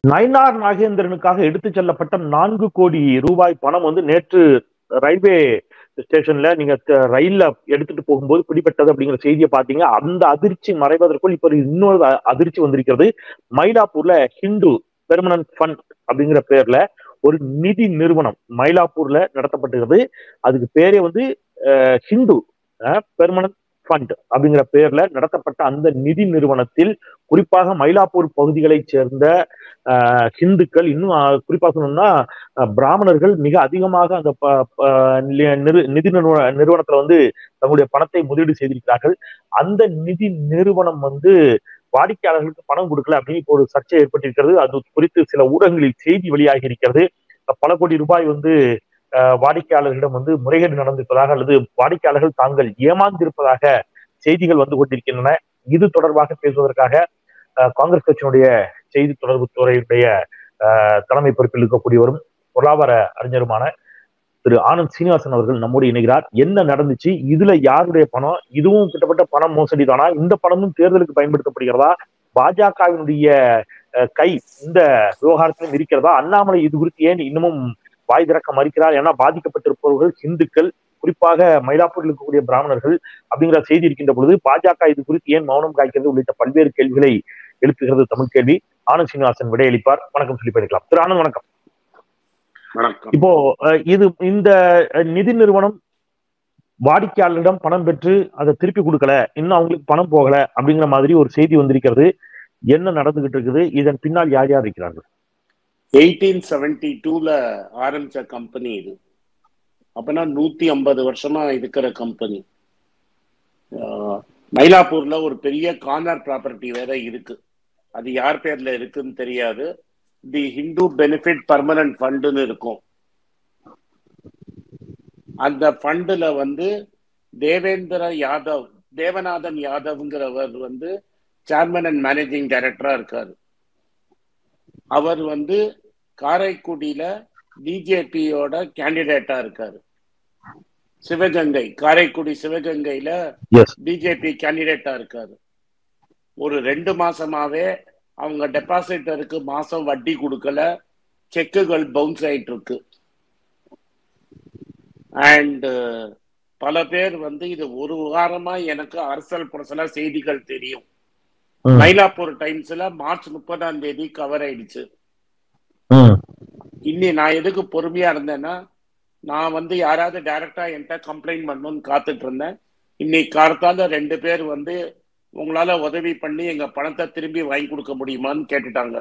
நயினார் நாகேந்திரனுக்காக எடுத்துச் செல்லப்பட்ட நான்கு கோடி ரூபாய் பணம் வந்து நேற்று ரயில்வே ஸ்டேஷன்ல நீங்க த- ரயில்ல எடுத்துட்டு போகும்போது பிடிபட்டது அப்படிங்கிற செய்தியை பாத்தீங்க அந்த அதிர்ச்சி மறைவதற்குள் இப்ப இன்னொரு அ- அதிர்ச்சி வந்திருக்கிறது மயிலாப்பூர்ல ஹிந்து பெர்மனன்ட் ஃபண்ட் அப்படிங்கிற பேர்ல ஒரு நிதி நிறுவனம் மயிலாப்பூர்ல நடத்தப்பட்டுகிறது அதுக்கு பேரே வந்து அஹ், ஹிந்து பெர்மனன்ட் ஃபண்ட் அப்படிங்கிற பேர்ல நடத்தப்பட்ட அந்த நிதி நிறுவனத்தில் குறிப்பாக மயிலாப்பூர் பகுதிகளைச் சேர்ந்த அஹ், ஹிந்துக்கள் இன்னும் அஹ், குறிப்பா சொல்லணும்னா அஹ், பிராமணர்கள் மிக அதிகமாக அந்த ப- ப- நில- நிறு- நிதி நிறுவன நிறுவனத்துல வந்து தங்களுடைய பணத்தை முதலீடு செய்திருக்கிறார்கள் அந்த நிதி நிறுவனம் வந்து வாடிக்கையாளர்களுக்கு பணம் கொடுக்கல அப்படின்னு இப்போ ஒரு சர்ச்சை ஏற்பட்டிருக்கிறது அது குறித்து சில ஊடகங்களில் செய்தி வெளியாகி இருக்கிறது பல கோடி ரூபாய் வந்து அஹ், வாடிக்கையாளர்களிடம் வந்து முறைகேடு நடந்திருப்பதாக அல்லது வாடிக்கையாளர்கள் தாங்கள் ஏமாந்திருப்பதாக செய்திகள் வந்து கொண்டிருக்கின்றன இது தொடர்பாக பேசுவதற்காக அஹ், காங்கிரஸ் கட்சியினுடைய செய்தி தொடர்பு துறையுடைய அஹ், தலைமை பொறுப்பில் இருக்கக்கூடியவரும் பொருளாதார அறிஞருமான திரு ஆனந்த் சீனிவாசன் அவர்கள் நம்மோடு இணைகிறார் என்ன நடந்துச்சு இதுல யாருடைய பணம் இதுவும் கிட்டத்தட்ட பணம் மோசடி தானா இந்த பணமும் தேர்தலுக்கு பயன்படுத்தப்படுகிறதா பாஜகவினுடைய அஹ், கை இந்த விவகாரத்திலும் இருக்கிறதா அண்ணாமலை இது குறித்து ஏன் இன்னமும் வாய் திறக்க மறுக்கிறார் ஏன்னா பாதிக்கப்பட்டிருப்பவர்கள் இந்துக்கள் குறிப்பாக மயிலாப்பூரில் இருக்கக்கூடிய பிராமணர்கள் அப்படிங்கிற செய்தி இருக்கின்ற பொழுது பாஜக இது குறித்து ஏன் மௌனம் காய்க்கிறது உள்ளிட்ட பல்வேறு கேள்விகளை எழுப்புகிறது தமிழ் கேள்வி ஆனந்த் சீனிவாசன் விடையளிப்பார் வணக்கம் சொல்லி பண்ணிக்கலாம் திரு ஆனந்த் வணக்கம் வணக்கம் இப்போ அஹ், இது இந்த அஹ், நிதி நிறுவனம் வாடிக்கையாளரிடம் பணம் பெற்று அதை திருப்பி கொடுக்கல இன்னும் அவங்களுக்கு பணம் போகல அப்படிங்கிற மாதிரி ஒரு செய்தி வந்திருக்கிறது என்ன நடந்துகிட்டு இருக்குது இதன் பின்னால் யார் யார் இருக்கிறார்கள் எயிட்டீன் செவன்டி டூல ஆரம்பிச்ச கம்பெனி இது அப்பனா நூத்தி ஐம்பது வருஷமா இருக்கிற கம்பெனி மயிலாப்பூர்ல ஒரு பெரிய கார்னர் ப்ராப்பர்ட்டி வேற இருக்கு அது யார் பேர்ல இருக்குன்னு தெரியாது தி ஹிந்து பெனிஃபிட் பர்மனன்ட் ஃபண்டுன்னு இருக்கும் அந்த ஃபண்டுல வந்து தேவேந்திர யாதவ் தேவநாதன் யாதவ்ங்கிறவர் வந்து சேர்மன் அண்ட் மேனேஜிங் டைரக்டரா இருக்காரு அவர் வந்து காரைக்குடியில பிஜேபியோட கேண்டிடேட்டா இருக்காரு சிவகங்கை காரைக்குடி சிவகங்கையில எஸ் பிஜேபி கேண்டிடேட்டா இருக்காரு ஒரு ரெண்டு மாசமாவே அவங்க டெபாசிட்டருக்கு மாசம் வட்டி கொடுக்கல செக்குகள் பவுன்ஸ் ஆயிட்டு இருக்கு அண்ட் பல பேர் வந்து இது ஒரு வாரமா எனக்கு அரசல் புரசலா செய்திகள் தெரியும் ம், மயிலாப்பூர் டைம்ஸ்ல மார்ச் முப்பதாம் தேதி கவர் ஆயிடுச்சு ம், இன்னி நான் எதுக்கு பொறுமையா இருந்தேன்னா நான் வந்து யாராவது டைரக்டா என்கிட்ட கம்ப்ளைண்ட் பண்ணணும்னு காத்துட்டு இருந்தேன் இன்னைக்கு காலத்தால ரெண்டு பேர் வந்து உங்களால உதவி பண்ணி எங்க பணத்தை திரும்பி வாங்கி கொடுக்க முடியுமான்னு கேட்டுட்டாங்க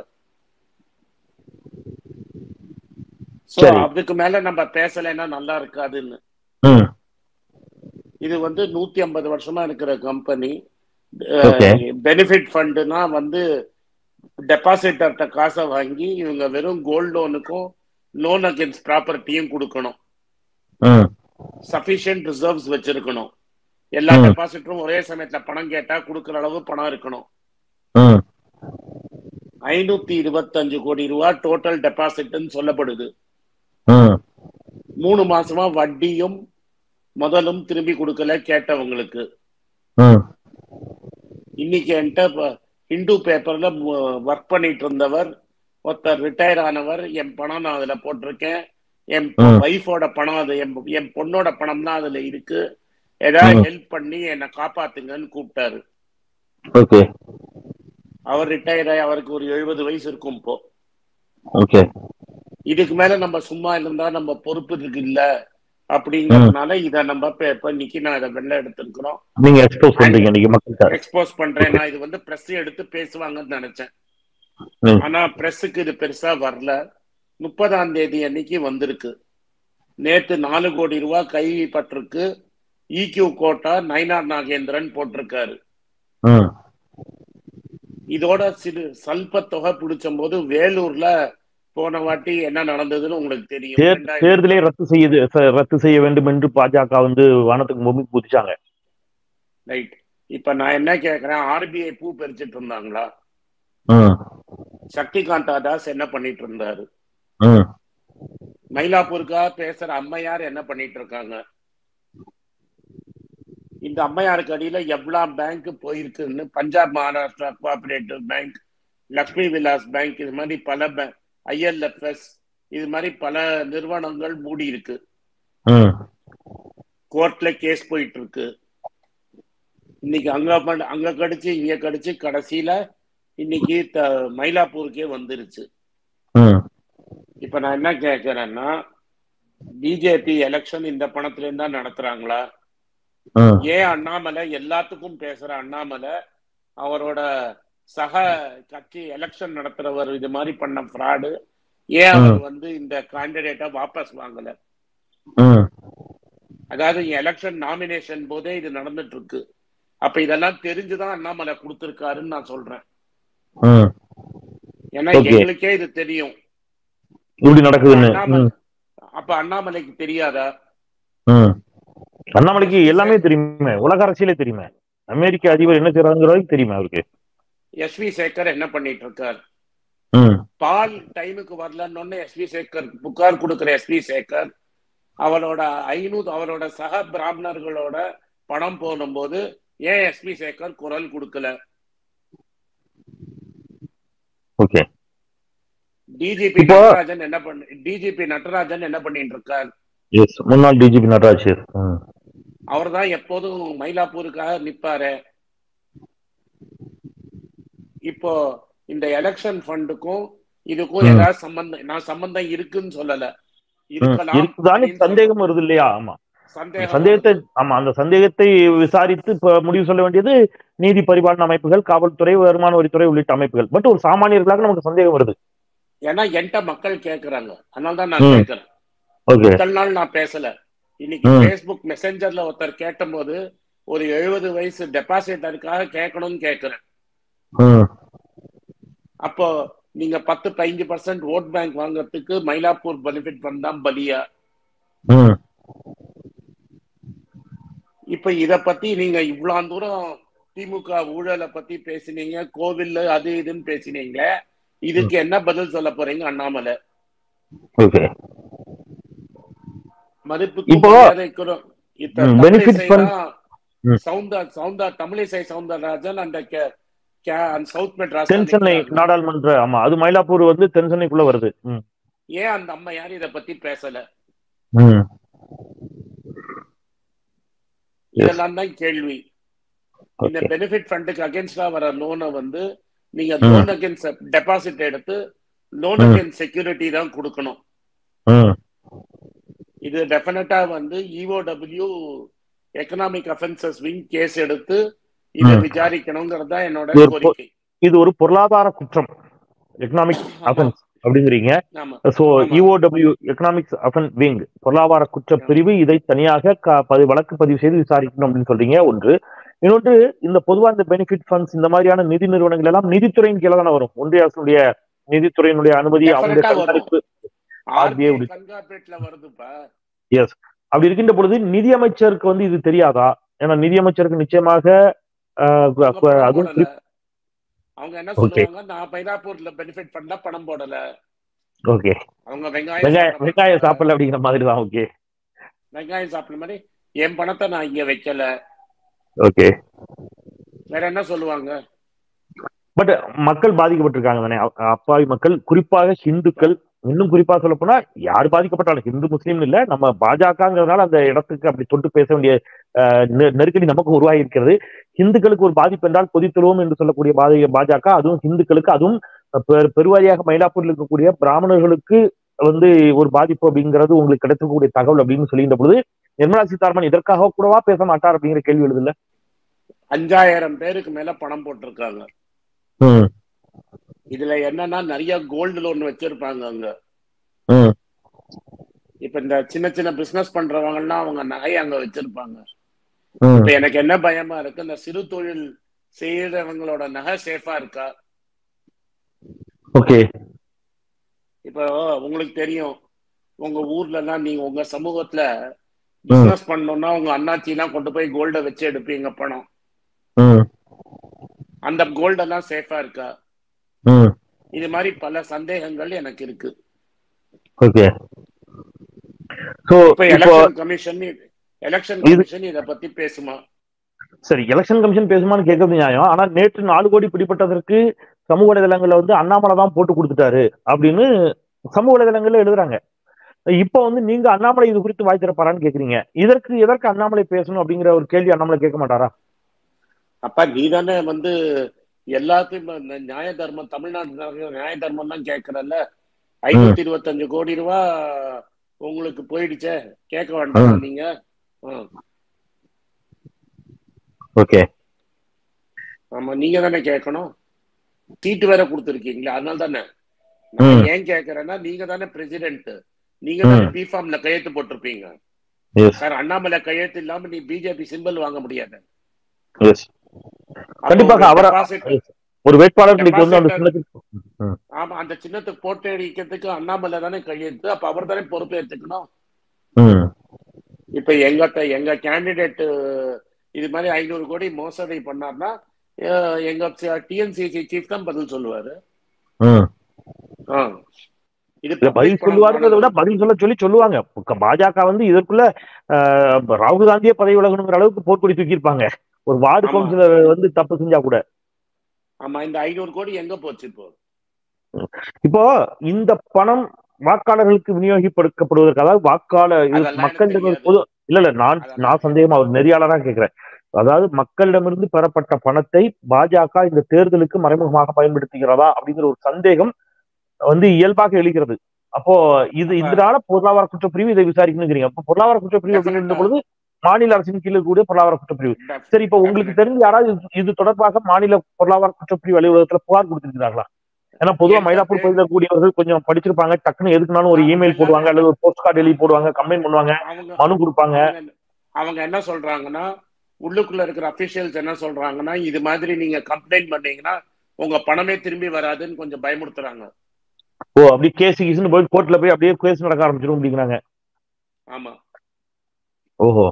So, சரி. அதுக்கு மேல நம்ம பேசலைன்னா நல்லா இருக்காதுன்னு ம், இது வந்து நூத்தி ஐம்பது வருஷமா இருக்கிற கம்பெனி Okay. பெனிஃபிட் ஃபண்டுனா வந்து டெபாசிட்டர்கிட்ட காசை வாங்கி இவங்க வெறும் கோல்ட் லோனுக்கும் லோன் அகேன்ஸ்ட் ப்ராப்பர்ட்டியும் கொடுக்கணும் ம், சஃபிஷியன்ட் ரிசர்வ்ஸ் வச்சிருக்கணும் எல்லா ம். டெபாசிட்டரும் ஒரே சமயத்துல பணம் கேட்டா கொடுக்குற அளவு பணம் இருக்கணும் ம், ஐநூத்தி இருபத்தஞ்சு கோடி ரூபாய் டோட்டல் டெபாசிட்னு சொல்லப்படுது ம், மூணு மாசமா வட்டியும் முதலும் திரும்பி கொடுக்கல கேட்டவங்களுக்கு ம், இன்னைக்கு என்கிட்ட ப- ஹிந்து பேப்பர்ல ஒர்க் பண்ணிட்டு இருந்தவர் ஒருத்தர் ரிட்டையர் ஆனவர் என் பணம் நான் அதுல போட்டிருக்கேன் என் ம். ஒய்ஃபோட பணம் அது என் என் பொண்ணோட பணம் தான் அதுல இருக்கு ஏதாவது ம். ஹெல்ப் பண்ணி என்னை காப்பாத்துங்கன்னு கூப்பிட்டாரு ஓகே அவர் ரிட்டையர் ஆகி அவருக்கு ஒரு எழுபது வயசு இருக்கும் இப்போ ஓகே இதுக்கு மேல நம்ம சும்மா இருந்தா நம்ம பொறுப்பு இருக்கு இல்ல அப்படிங்கறதுனால இத நம்ம இப்ப இப்ப இன்னைக்கு நான் இதை வெளில எடுத்திருக்கிறோம் நீங்க எக்ஸ்போஸ் பண்றீங்க இன்னைக்கு மக்கள்கிட்ட எக்ஸ்போஸ் பண்றேன் நான் இது வந்து பிரஸ் எடுத்து பேசுவாங்கன்னு நினைச்சேன் ம். ஆனா பிரஸ்ஸுக்கு இது பெருசா வரல முப்பதாம் தேதி அன்னைக்கு வந்திருக்கு நேத்து நாலு கோடி ரூபாய் கைப்பற்றிருக்கு இக்யூ கோட்டா நயினார் நாகேந்திரன் போட்டிருக்காரு ம், இதோட சிறு சல்ப தொகை பிடிச்ச போது வேலூர்ல போன வாட்டி என்ன நடந்ததுன்னு உங்களுக்கு தெரியும் தேர்- ரெண்டாயிரம் தேர்தலை ரத்து செய்யுது ச- ரத்து செய்ய வேண்டும் என்று பாஜக வந்து வானத்துக்கு பூமி குதிச்சாங்க ரைட் இப்ப நான் என்ன கேக்குறேன் ஆர்பிஐ பூ பறிச்சிட்டு இருந்தாங்களா ம், சக்திகாந்தா தாஸ் என்ன பண்ணிட்டு இருந்தாரு ம், மயிலாப்பூருக்கா பேசுற அம்மையார் என்ன பண்ணிட்டு இருக்காங்க இந்த அம்மையாருக்கு அடியில எவ்வளவு பேங்க் போயிருக்குன்னு Punjab Maharashtra cooperative bank Lakshmi Vilas bank இது மாதிரி பல ஐஎல்எஃப்எஸ் இது மாதிரி பல நிறுவனங்கள் மூடி இருக்கு ம் கோர்ட்ல கேஸ் போயிட்டு இருக்கு இன்னைக்கு அங்க பண்ண- அங்க கடிச்சு இங்க கடிச்சு கடைசியில இன்னைக்கு த- மயிலாப்பூருக்கே வந்துருச்சு ம் இப்ப நான் என்ன கேக்குறேன்னா பிஜேபி எலெக்ஷன் இந்த பணத்துல இருந்தா நடத்துறாங்களா ம் ஏன் அண்ணாமலை எல்லாத்துக்கும் பேசுற அண்ணாமலை அவரோட சக கட்சி எலெக்ஷன் நடத்துறவர் இது மாதிரி பண்ண ஃப்ராடு ஏன் அவர் வந்து இந்த கேண்டிடேட்டை வாபஸ் வாங்கல ம் அதாவது எலெக்ஷன் நாமினேஷன் போதே இது நடந்துட்டு இருக்கு அப்ப இதெல்லாம் தெரிஞ்சுதான் அண்ணாமலை கொடுத்திருக்காருன்னு நான் சொல்றேன் ம் ஏன்னா Okay. எங்களுக்கே இது தெரியும் இப்படி நடக்குதுன்னு அண்ணாமலை ம் அப்ப அண்ணாமலைக்கு தெரியாதா ம் அண்ணாமலைக்கு எல்லாமே தெரியுமே உலக அரசியலே தெரியுமே அமெரிக்க அதிபர் என்ன செய்யறாங்கிற வரைக்கும் தெரியுமே அவருக்கு எஸ் வி சேகர் என்ன பண்ணிட்டு இருக்கார் ம் பால் டைமுக்கு வரலன்னு எஸ் வி சேகர் புகார் கொடுக்கிற எஸ் வி சேகர் அவரோட ஐநூறு அவரோட சக பிராமணர்களோட பணம் போடும்போது ஏன் எஸ் வி சேகர் குரல் கொடுக்கல ஓகே டிஜிபி இப்போ- நடராஜன் என்ன பண்ண டிஜிபி நடராஜன் என்ன பண்ணிட்டு இருக்கார் எஸ் முன்னாள் டிஜிபி நடராஜ் ம் அவர் தான் எப்போதும் மயிலாப்பூருக்காக நிப்பாரு இப்போ இந்த எலெக்ஷன் ஃபண்டுக்கும் இதுக்கும் ம். ஏதாவது சம்பந்தம் நான் சம்பந்தம் இருக்குன்னு சொல்லல ம். இருக்கலாம் இருக்குதான்னு அப்படின்னு சந்தேகம் வருது இல்லையா ஆமா சந்தேகம் சந்தேகத்தை ஆமா அந்த சந்தேகத்தை விசாரித்து இப்ப முடிவு சொல்ல வேண்டியது நீதி பரிபாலன அமைப்புகள் காவல்துறை வருமான வரித்துறை உள்ளிட்ட அமைப்புகள் பட் ஒரு சாமானியர்களாக நமக்கு சந்தேகம் வருது ஏன்னா என்கிட்ட மக்கள் கேக்குறாங்க அதனால தான் நான் ம். கேட்கறேன் ஓகே இத்தனை நாள் நான் பேசல இன்னைக்கு ம். ஃபேஸ்புக் மெசஞ்சர்ல ஒருத்தர் கேட்டபோது ஒரு எழுபது வயசு டெபாசிட்டருக்காக கேட்கணும்னு கேட்கிறேன் ம் அப்போ நீங்க பத்து பதினஞ்சு பர்சன்ட் ஓட் பேங்க் வாங்குறதுக்கு மயிலாப்பூர் பெனிஃபிட் ஃபண்ட் தான் பலியா ம் இப்ப இத பத்தி நீங்க இவ்வளவு தூரம் திமுக ஊழலை பத்தி பேசினீங்க கோவில் அது இதுன்னு பேசினீங்க இதுக்கு என்ன பதில் சொல்ல போறீங்க அண்ணாமலை ஓகே மதிப்புக்கு இப்போ- மரியாதைக்குறோம் இப்ப ம், தமிழிசை benefit fund- தான் ம். சவுந்தா சவுந்தா தமிழிசை சவுந்தரராஜன் அந்த கே- கே- அந்த சவுத் மெட்ராஸ் தென் சென்னை நாடாளுமன்ற ஆமா அது மயிலாப்பூர் வந்து தென் சென்னைக்குள்ள வருது ம் ஏன் அந்த அம்மா யாரும் இத பத்தி பேசல ம் Yes. இதெல்லாம் தான் கேள்வி இந்த ஓகே பெனிஃபிட் ஃபண்டுக்கு அகேன்ஸ்டா வர லோனை வந்து நீங்க ம். லோன் அகேன்ஸ்ட் டெபாசிட் எடுத்து லோன் ம். அகேன்ஸ்ட் செக்யூரிட்டி தான் கொடுக்கணும் ம் இது டெஃபினட்டா வந்து EOW economic offences wing case எடுத்து இதை ம். விசாரிக்கணுங்கிறது தான் என்னோட இது ஒரு பொ- கோரிக்கை இது ஒரு பொருளாதார குற்றம் எக்கனாமிக் ஆமா, அஃபென்ஸ் அப்படிங்கிறீங்க ஆமா சோ ஆமா. இஓடபிள்யூ எக்கனாமிக்ஸ் அஃபன் விங் பொருளாதார குற்ற பிரிவு இதை தனியாக க- பதி- வழக்கு பதிவு செய்து விசாரிக்கணும் அப்படின்னு சொல்றீங்க ஒன்று இன்னொன்று இந்த பொதுவா இந்த பெனிஃபிட் ஃபண்ட்ஸ் இந்த மாதிரியான நிதி நிறுவனங்கள் எல்லாம் நிதித்துறையின் கீழே தானே வரும் ஒன்றிய அரசுடைய நிதித்துறையினுடைய அனுமதி அவங்க Definite ஆ வரும். கண்காணிப்பு RBI ஆர்பிஐ உடைய- கண்காப்பேட்ல வருதுப்பா அப்படி இருக்கின்ற பொழுது நிதியமைச்சருக்கு வந்து இது தெரியாதா ஏன்னா நிதியமைச்சருக்கு நிச்சயமாக ஆஹ், கு- அவங்க கு- பணம் அதுவும் போடல. குறிப்- அவங்க என்ன Okay. சொல்லுவாங்க நான் மயிலாப்பூர்ல பெனிஃபிட் ஃபண்ட்ல பணம் போடல ஓகே அவங்க வெங்காயம் வெங்காயம் சாப்பிட வெங்காயம் மாட்டாங்க. சாப்பிடல அப்படிங்கிற மாதிரி தான் ஓகே வெங்காயம் சாப்பிட மாதிரி என் பணத்தை நான் இங்க வைக்கல ஓகே வேற என்ன சொல்லுவாங்க பட் மக்கள் பாதிக்கப்பட்டிருக்காங்க தானே அ- அப்பாவி மக்கள் குறிப்பாக ஹிந்துக்கள் இன்னும் குறிப்பா சொல்ல போனா யார் பாதிக்கப்பட்டாலும் ஹிந்து முஸ்லீம் இல்ல நம்ம பாஜகங்கிறதுனால அந்த இடத்துக்கு அப்படி தொட்டு பேச வேண்டிய அஹ், நெ- நெருக்கடி நமக்கு உருவாகி இருக்கிறது ஹிந்துக்களுக்கு ஒரு பாதிப்பு என்றால் பொதித்துருவோம் என்று சொல்லக்கூடிய பாதி- பாஜக அதுவும் ஹிந்துக்களுக்கு அதுவும் பெரு- பெருவாரியாக மயிலாப்பூரில் இருக்கக்கூடிய பிராமணர்களுக்கு வந்து ஒரு பாதிப்பு அப்படிங்கிறது உங்களுக்கு கிடைக்கக்கூடிய தகவல் அப்படின்னு சொல்லின்ற பொழுது நிர்மலா சீதாராமன் இதற்காக கூடவா பேச மாட்டார் அப்படிங்கிற கேள்வி எழுதுல அஞ்சாயிரம் பேருக்கு மேல பணம் போட்டிருக்காங்க ம் இதுல என்னன்னா நிறைய கோல்டு லோன் வச்சிருப்பாங்க அங்க ம் இப்ப இந்த சின்ன சின்ன பிசினஸ் பண்றவங்க எல்லாம் அவங்க நகை அங்க வச்சிருப்பாங்க ம் இப்ப எனக்கு என்ன பயமா இருக்கு இந்த சிறு தொழில் செய்யறவங்களோட நகை சேஃபா இருக்கா ஓகே இப்போ உங்களுக்கு தெரியும் உங்க ஊர்ல எல்லாம் நீங்க உங்க சமூகத்துல பிசினஸ் பண்ணணும்னா உங்க அண்ணாச்சி எல்லாம் கொண்டு போய் கோல்ட வச்சு எடுப்பீங்க பணம் ம் அந்த கோல்ட் எல்லாம் சேஃபா இருக்கா ம் இது மாதிரி பல சந்தேகங்கள் எனக்கு இருக்கு ஓகே சோ இப்ப இப்போ எலெக்ஷன் கமிஷன் எலெக்ஷன் இது- கமிஷன் இத பத்தி பேசுமா சரி எலெக்ஷன் கமிஷன் பேசுமான்னு கேட்கறது நியாயம் ஆனா நேற்று நாலு கோடி பிடிப்பட்டதற்கு சமூக வலைதளங்கள்ல வந்து அண்ணாமலை தான் போட்டு கொடுத்துட்டாரு அப்படின்னு சமூக வலைதளங்கள்ல எழுதுறாங்க இப்ப வந்து நீங்க அண்ணாமலை இது குறித்து வாய் திறப்பாரான்னு கேக்குறீங்க இதற்கு எதற்கு அண்ணாமலை பேசணும் அப்படிங்கிற ஒரு கேள்வி அண்ணாமலை கேட்க மாட்டாரா அப்ப நீ தானே வந்து எல்லாத்தையும் இந்த நியாய தர்மம் தமிழ்நாட்டு நியாய தர்மம் தான் கேட்கறல்ல ஐநூத்தி இருபத்தஞ்சு கோடி ரூபா உங்களுக்கு போயிடுச்சே கேட்க வேண்டாம் நீங்க ம். ஓகே ஆமா நீங்க தானே கேட்கணும் சீட்டு வேற கொடுத்துருக்கீங்களா அதனால தானே நான் ஏன் கேட்கறேன்னா நீங்க தானே பிரசிடென்ட் நீங்க தானே ம். பிஃபார்ம்ல கையெழுத்து போட்டிருப்பீங்க எஸ் சார் அண்ணாமலை கையெழுத்து இல்லாம நீ பிஜேபி சிம்பிள் வாங்க முடியாது எஸ் கண்டிப்பாக அவர- ஒரு வேட்பாளர் இன்னைக்கு வந்து அந்த சின்னத்துக்கு ம், ஆமா அந்த சின்னத்துக்கு போட்டு அடிக்கிறதுக்கு அண்ணாமலை தானே கையெழுத்து அப்ப அவர் தானே பொறுப்பு எடுத்துக்கணும் ம், இப்ப எங்க எங்க கேண்டிடேட் இது மாதிரி ஐநூறு கோடி மோசடி பண்ணார்னா அஹ், எங்க டிஎன்சிசி சீஃப் தான் பதில் சொல்லுவாரு ம். ஆ. இது இல்ல பதில் சொல்லுவாருங்கிறத விட பதில் சொல்ல சொல்லி சொல்லுவாங்க இப்ப பாஜக வந்து இதற்குள்ள ஆஹ், ராகுல் காந்தியே பதவி விலகணுங்கிற அளவுக்கு போர்க்கொடி தூக்கியிருப்பாங்க ஒரு வார்டு ஆமா. கவுன்சிலர் வந்து தப்பு செஞ்சா கூட ஆமா இந்த ஐநூறு கோடி எங்க போச்சு இப்போ இப்போ இந்த பணம் வாக்காளர்களுக்கு விநியோகிப்படுத்தப்படுவதற்கு அதாவது வாக்காளர் இது அதெல்லாம் எனக்கு மக்களிடம் தெரியாது. பொது இல்ல இல்ல நான் அதெல்லாம் நான் சந்தேகமா ஒரு நெறியாளரா கேட்கிறேன் அதாவது மக்களிடமிருந்து பெறப்பட்ட பணத்தை பாஜக இந்த தேர்தலுக்கு மறைமுகமாக பயன்படுத்துகிறதா அப்படிங்கிற ஒரு சந்தேகம் வந்து இயல்பாக எழுகிறது அப்போ இது அப்ப- இதனால பொருளாதார குற்றப்பிரிவு இதை விசாரிக்கணுங்கிறீங்க அப்போ பொருளாதார குற்றப்பிரிவு அப்படிங்கிற Definite-ஆ. பொழுது மாநில அரசின் கீழ் கூடிய பொருளாதார குற்றப்பிரிவு சரி இப்போ உங்களுக்கு தெரிஞ்சு யாராவது இது- இது தொடர்பாக மாநில பொருளாதார குற்றப்பிரிவு அலுவலகத்துல புகார் கொடுத்திருக்கிறார்களா ஏன்னா பொதுவா என்கிட்ட மயிலாப்பூர் பகுதியில் கூடியவர்கள் கொஞ்சம் படிச்சிருப்பாங்க டக்குன்னு எதுக்குனாலும் ஒரு இமெயில் போடுவாங்க அல்லது ஒரு போஸ்ட் கார்டு எழுதி போடுவாங்க கம்ப்ளைண்ட் பண்ணுவாங்க அவங்க மனு கொடுப்பாங்க அவங்க- அவங்க என்ன சொல்றாங்கன்னா உள்ளுக்குள்ள இருக்கிற அபிஷியல்ஸ் என்ன சொல்றாங்கன்னா இது மாதிரி நீங்க கம்ப்ளைண்ட் பண்ணீங்கன்னா உங்க பணமே திரும்பி வராதுன்னு கொஞ்சம் பயமுறுத்துறாங்க ஓ அப்படியே கேஸ் கீஸ்னு போய் கோர்ட்ல போய் அப்படியே கேஸ் நடக்க ஆரம்பிச்சிடும் அப்படிங்கிறாங்க ஆமா ஓஹோ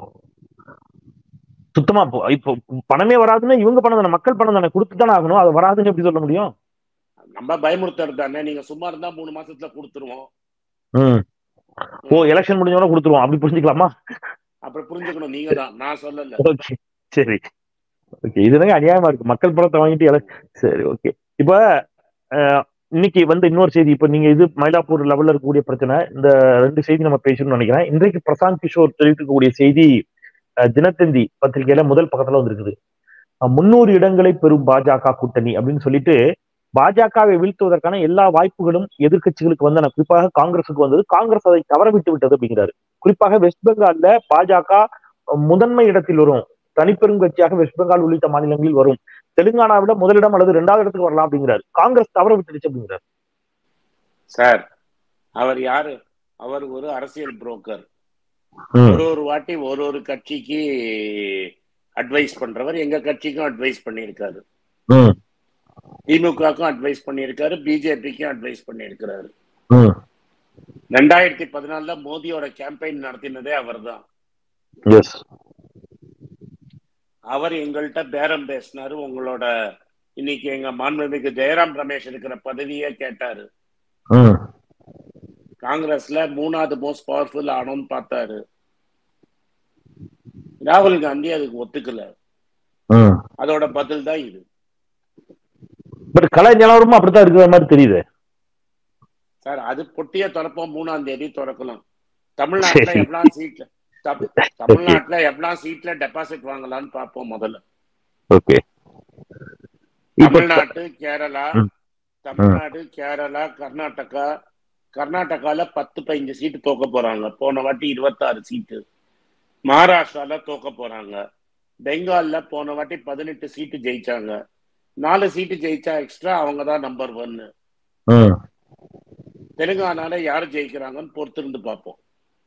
சுத்தமா இப்போ இப்போ பணமே வராதுன்னா இவங்க பணம் தானே மக்கள் பணம் தானே கொடுத்து தானே ஆகணும் அது வராதுன்னு எப்படி சொல்ல முடியும் நம்ம பயமுறுத்துறது தானே நீங்க சும்மா இருந்தா மூணு மாசத்துல கொடுத்துருவோம் ம் ஓ எலெக்ஷன் முடிஞ்சவொடனே கொடுத்துருவோம் அப்படி புரிஞ்சுக்கலாமா அப்புறம் புரிஞ்சுக்கணும் நீங்க தான் நான் சொல்லல ஓகே சரி ஓகே இதுதாங்க அநியாயமா இருக்கு மக்கள் பணத்தை வாங்கிட்டு ele- சரி ஓகே இப்ப அஹ், இன்னைக்கு வந்து இன்னொரு செய்தி இப்ப நீங்க இது மயிலாப்பூர் லெவல்ல இருக்கக்கூடிய பிரச்சனை இந்த ரெண்டு செய்தி நம்ம பேசணும்னு நினைக்கிறேன் இன்றைக்கு பிரசாந்த் கிஷோர் தெரிவிக்கக்கூடிய செய்தி அஹ், தினத்தந்தி பத்திரிகையில முதல் பக்கத்துல வந்திருக்குது அஹ், முன்னூறு இடங்களை பெறும் பாஜக கூட்டணி அப்படின்னு சொல்லிட்டு பாஜகவை வீழ்த்துவதற்கான எல்லா வாய்ப்புகளும் எதிர்க்கட்சிகளுக்கு வந்தன குறிப்பாக காங்கிரசுக்கு வந்தது காங்கிரஸ் அதை தவறவிட்டு விட்டது அப்படிங்கிறாரு குறிப்பாக வெஸ்ட் பெங்கால்ல பாஜக முதன்மை இடத்தில் வரும் தனிப்பெரும் கட்சியாக வெஸ்ட் பெங்கால் உள்ளிட்ட மாநிலங்களில் வரும் தெலுங்கானாவில முதலிடம் அல்லது இரண்டாவது இடத்துக்கு வரலாம் அப்படிங்கிறாரு காங்கிரஸ் தவற விட்டுடுச்சு அப்படிங்கிறாரு சார் அவர் யாரு அவர் ஒரு அரசியல் புரோக்கர் ம், ஒரு ஒரு வாட்டி ஒரு ஒரு கட்சிக்கு அட்வைஸ் பண்றவர் எங்க கட்சிக்கும் அட்வைஸ் பண்ணியிருக்காரு ம், திமுகவுக்கும் அட்வைஸ் பண்ணியிருக்காரு பிஜேபிக்கும் அட்வைஸ் பண்ணியிருக்கிறாரு ம். ரெண்டாயிரத்தி பதினாலுல மோதியோட கேம்பெயின் நடத்தினதே அவர்தான் Yes. அவர் எங்கள்கிட்ட பேரம் பேசினாரு உங்களோட இன்னைக்கு எங்க மாண்புமிகு ஜெயராம் ரமேஷ் இருக்கிற பதவியே கேட்டாரு ம், காங்கிரஸ்ல மூணாவது மோஸ்ட் பவர்ஃபுல் ஆனோன்னு பார்த்தாரு ராகுல் காந்தி அதுக்கு ஒத்துக்கல ம். அதோட பதில் தான் இது பட் கலை நிலவரமும் அப்படித்தான் இருக்கிற மாதிரி தெரியுது சார் அது பொட்டிய திறப்போம் மூணாம் தேதி திறக்கலாம் தமிழ்நாட்டுல சரி. எவ்வளவு சீட்ல தமி- தமிழ்நாட்டுல எவ்வளவு சீட்ல டெபாசிட் வாங்கலாம்னு பார்ப்போம் முதல்ல ஓகே இப்ப தமிழ்நாடு கேரளா ம். தமிழ்நாடு கேரளா கர்நாடகா கர்நாடகால பத்து பதினஞ்சு சீட்டு தோக்க போறாங்க போன வாட்டி இருபத்தாறு சீட்டு மகாராஷ்டிரால தோக்க போறாங்க பெங்கால்ல போன வாட்டி பதினெட்டு சீட்டு ஜெயிச்சாங்க நாலு சீட்டு ஜெயிச்சா எக்ஸ்ட்ரா அவங்க தான் நம்பர் ஒன்னு ம், தெலுங்கானால யாரு ஜெயிக்கிறாங்கன்னு பொறுத்திருந்து பார்ப்போம்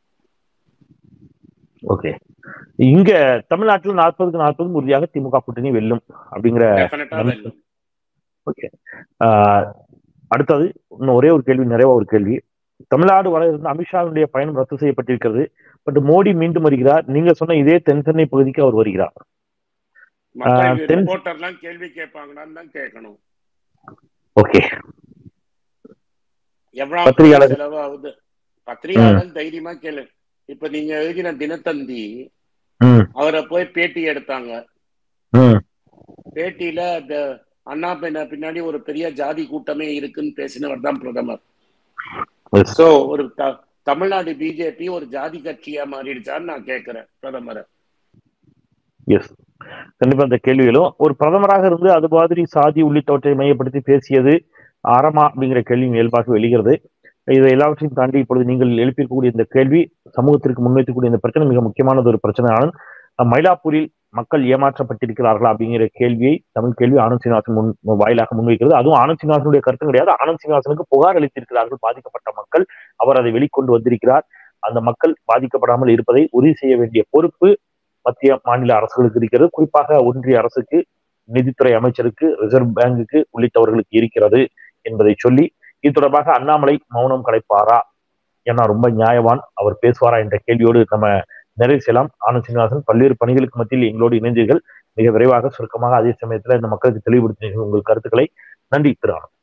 ஓகே இங்க தமிழ்நாட்டுல நாற்பதுக்கு நாற்பது உறுதியாக திமுக கூட்டணி வெல்லும் அப்படிங்கிற டெஃபினட்டா நம்பிக்கை. வெல்லும் ஆஹ், அடுத்தது இன்னும் ஒரே ஒரு கேள்வி நிறைவா ஒரு கேள்வி தமிழ்நாடு வர இருந்த அமித்ஷாவுடைய பயணம் ரத்து செய்யப்பட்டிருக்கிறது பட் மோடி மீண்டும் வருகிறார் நீங்க சொன்ன இதே தென் சென்னை பகுதிக்கு அவர் வருகிறார் மக்கள் தென்- ரிப்போர்ட்டர்லாம் கேள்வி கேட்பாங்களான்னு தான் கேட்கணும் ஓகே எவ்வளவு பத்திரிகையாளர். செலவு ஆகுது பத்திரிகையாளர் தைரியமா கேளு இப்ப நீங்க எழுதின தினத்தந்தி ம் அவரை போய் பேட்டி எடுத்தாங்க ம் பேட்டியில இந்த அண்ணா பின்ன பின்னாடி ஒரு பெரிய ஜாதி கூட்டமே இருக்குன்னு பேசினவர் தான் பிரதமர் Yes. சோ ஒரு த- தமிழ்நாடு பிஜேபி ஒரு ஜாதி கட்சியா மாறிடுச்சான்னு நான் கேட்கிறேன் பிரதமரை எஸ் கண்டிப்பா இந்த கேள்விகளும் ஒரு பிரதமராக இருந்து அது மாதிரி சாதி உள்ளிட்டவற்றை மையப்படுத்தி பேசியது அறமா அப்படிங்கிற கேள்வி இயல்பாக வெளிகிறது இதை எல்லாவற்றையும் தாண்டி இப்பொழுது நீங்கள் எழுப்பியிருக்கக்கூடிய இந்த கேள்வி சமூகத்திற்கு முன்வைக்கக்கூடிய இந்த பிரச்சனை மிக முக்கியமானது ஒரு பிரச்சனை ஆனால் மயிலாப்பூரில் மக்கள் ஏமாற்றப்பட்டிருக்கிறார்களா அப்படிங்கிற கேள்வியை தமிழ் கேள்வி ஆனந்த் சீனிவாசன் முன் வாயிலாக முன்வைக்கிறது அதுவும் ஆனந்த் சீனிவாசனுடைய கருத்து கிடையாது ஆனந்த் சீனிவாசனுக்கு புகார் அளித்திருக்கிறார்கள் பாதிக்கப்பட்ட மக்கள் அவர் அதை வெளிக்கொண்டு வந்திருக்கிறார் அந்த மக்கள் பாதிக்கப்படாமல் இருப்பதை உறுதி செய்ய வேண்டிய பொறுப்பு மத்திய மாநில அரசுகளுக்கு இருக்கிறது குறிப்பாக ஒன்றிய அரசுக்கு நிதித்துறை அமைச்சருக்கு ரிசர்வ் பேங்குக்கு உள்ளிட்டவர்களுக்கு இருக்கிறது என்பதை சொல்லி இது தொடர்பாக அண்ணாமலை மௌனம் கலைப்பாரா ஏன்னா ரொம்ப நியாயவான் அவர் பேசுவாரா என்ற கேள்வியோடு நம்ம நிறைவு செய்யலாம் ஆனந்த் சீனிவாசன் பல்வேறு பணிகளுக்கு மத்தியில் எங்களோடு இணைந்தீர்கள் மிக விரைவாக சுருக்கமாக அதே சமயத்தில் இந்த மக்களுக்கு தெளிவுபடுத்தினீர்கள் உங்கள் கருத்துக்களை நன்றி திரு ஆனந்த்